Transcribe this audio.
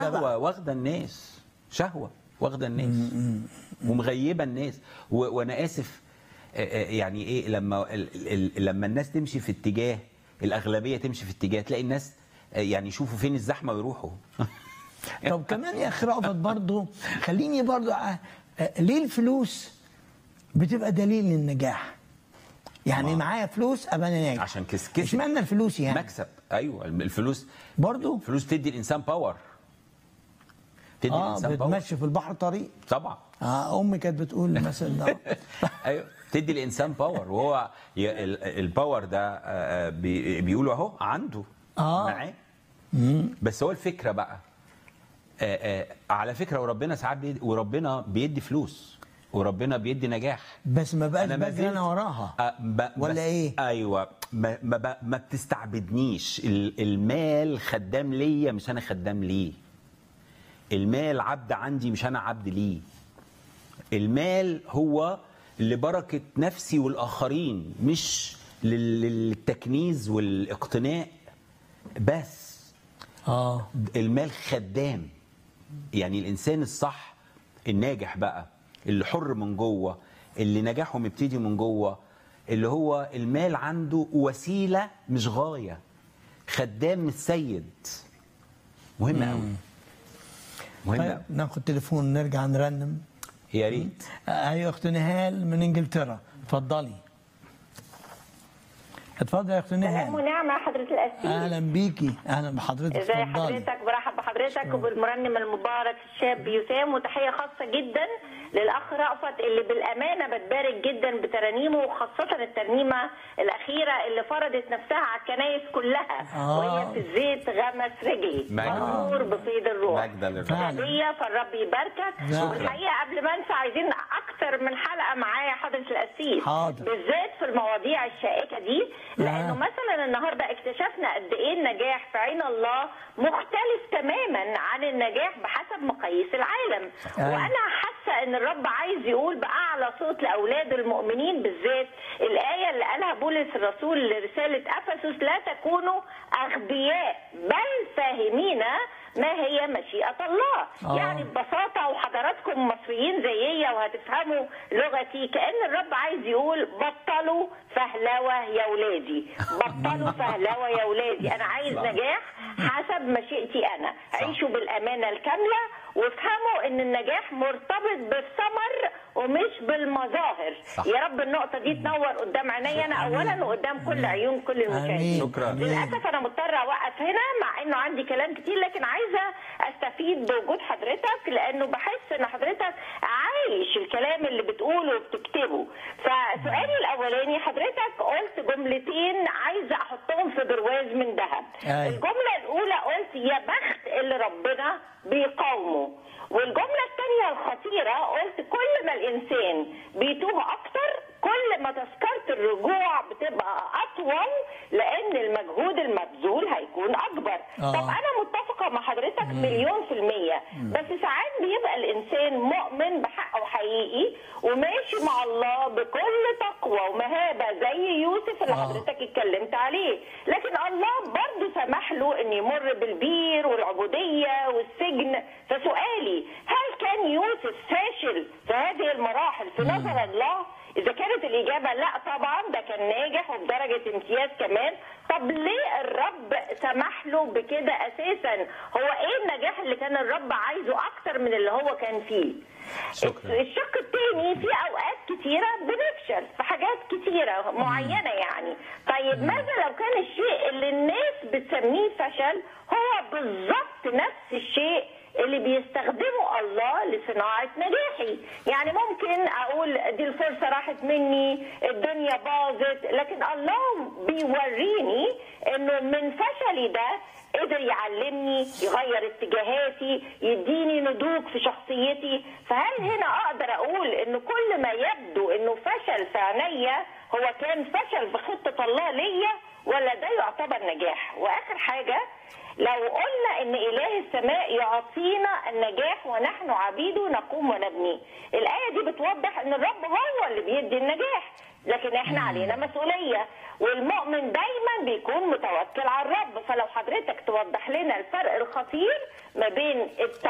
شهوه واخده الناس شهوه واخده الناس ومغيبه الناس و... وانا اسف آه، آه، يعني ايه لما ال... ال... لما الناس تمشي في اتجاه الاغلبيه تمشي في اتجاه تلاقي الناس آه، يعني يشوفوا فين الزحمه ويروحوا طب كمان يا اخي رأفت برضه خليني برضه آه، آه، ليه الفلوس بتبقى دليل للنجاح يعني معايا فلوس ابقى انا ناجح عشان كس- كسب. اشمعنى الفلوس يعني مكسب ايوه الفلوس برضه الفلوس تدي الانسان باور تدي اه الانسان باور بتمشي في البحر طريق طبعا اه امي كانت بتقول مثلا ده ايوه تدي الانسان باور وهو ي- ال- الباور ده آه، آه، بي- بيقولوا اهو عنده آه. معاه بس هو الفكره بقى آه، آه، على فكره وربنا ساعات بيدي وربنا بيدي فلوس وربنا بيدي نجاح بس ما بقاش ما بجري زلت- انا وراها آه، ب- ولا بس- إيه؟ ايوه ما ما, ب- ما بتستعبدنيش ال- المال خدام ليا مش انا خدام ليه المال عبد عندي مش انا عبد ليه المال هو لبركه نفسي والاخرين مش لل- للتكنيز والاقتناء بس اه المال خدام يعني الانسان الصح الناجح بقى اللي حر من جوه اللي نجاحه مبتدي من جوه اللي هو المال عنده وسيله مش غايه خدام مش سيد مهم قوي مهم طيب قوي ناخد تليفون نرجع نرنم يا ريت آه، ايوه اخت نهال من انجلترا اتفضلي اتفضلي يا اخت سلام نهال ونعمة حضرة الأسيس اهلا بيكي اهلا بحضرتك ازي اتفضلي حضرتك برحب بحضرتك وبالمرنم المبارك الشاب يسام وتحية خاصة جدا للأخ رأفت اللي بالأمانة بتبارك جدا بترانيمه وخاصة الترنيمة الأخيرة اللي فرضت نفسها على الكنايس كلها آه. وهي في الزيت غمس رجلي مجد. مغمور بفيض الروح مجد للرب. فعلا. هدية فالرب يباركك شكرا. والحقيقة قبل ما انسى عايزين أكتر من حلقة معايا حضرة الأسيس حاضر. بالذات في المواضيع الشائكة دي لأنه آه. مثلا النهارده اكتشفنا قد ايه النجاح في عين الله مختلف تماما عن النجاح بحسب مقاييس العالم آه. وانا حاسه ان الرب عايز يقول باعلى صوت لاولاد المؤمنين بالذات الايه اللي قالها بولس الرسول لرساله افسس لا تكونوا اغبياء بل فاهمين ما هي مشيئه الله آه. يعني ببساطه وحضراتكم مصريين زيي وهتفهموا لغتي كان الرب عايز يقول بطلوا فهلوه يا ولادي بطلوا فهلوه يا ولادي انا عايز صح. نجاح حسب مشيئتي انا عيشوا بالامانه الكامله وافهموا ان النجاح مرتبط بالثمر ومش بالمظاهر صح. يا رب النقطه دي تنور قدام عيني انا اولا وقدام كل عيون كل المشاهدين آمين. شكراً. آمين. للاسف انا مضطره اوقف هنا مع انه عندي كلام كتير لكن عايزه استفيد بوجود حضرتك لانه بحس ان حضرتك عايش الكلام اللي بتقوله وبتكتبه فسؤالي الاولاني حضرتك قلت جملتين عايزه احطهم في برواز من ذهب أيوة. الجمله الاولى قلت يا بخت اللي ربنا بيقاومه والجمله الثانيه الخطيره قلت كل ما الانسان بيتوه اكتر كل ما تذكره الرجوع بتبقى اطول لان المجهود المبذول هيكون اكبر آه. طب انا متفقه مع حضرتك مليون في الميه بس ساعات بيبقى الانسان مؤمن بحقه حقيقي وماشي مع الله بكل تقوى ومهابه زي يوسف اللي آه. حضرتك اتكلمت عليه لكن الله برضه سمح له ان يمر بالبير والعبوديه والسجن فسؤالي هل كان يوسف فاشل في هذه المراحل في نظر الله اذا كانت الاجابه لا طبعا ده كان ناجح وبدرجه امتياز كمان طب ليه الرب سمح له بكده اساسا هو ايه النجاح اللي كان الرب عايزه اكتر من اللي هو كان فيه شكراً. الشق الثاني في اوقات كتيره بنفشل في حاجات كتيره معينه يعني طيب ماذا لو كان الشيء اللي الناس بتسميه فشل هو بالظبط نفس الشيء اللي بيستخدمه الله لصناعة نجاحي يعني ممكن أقول دي الفرصة راحت مني الدنيا باظت لكن الله بيوريني أنه من فشلي ده قدر يعلمني يغير اتجاهاتي يديني نضوج في شخصيتي فهل هنا اقدر اقول ان كل ما يبدو انه فشل في عينيا هو كان فشل في خطه الله ليا ولا ده يعتبر نجاح واخر حاجه لو قلنا ان اله السماء يعطينا النجاح ونحن عبيده نقوم ونبني الايه دي بتوضح ان الرب هو اللي بيدي النجاح لكن احنا علينا مسؤوليه والمؤمن دايما بيكون متوكل على الرب فلو حضرتك توضح لنا الفرق الخطير ما بين الت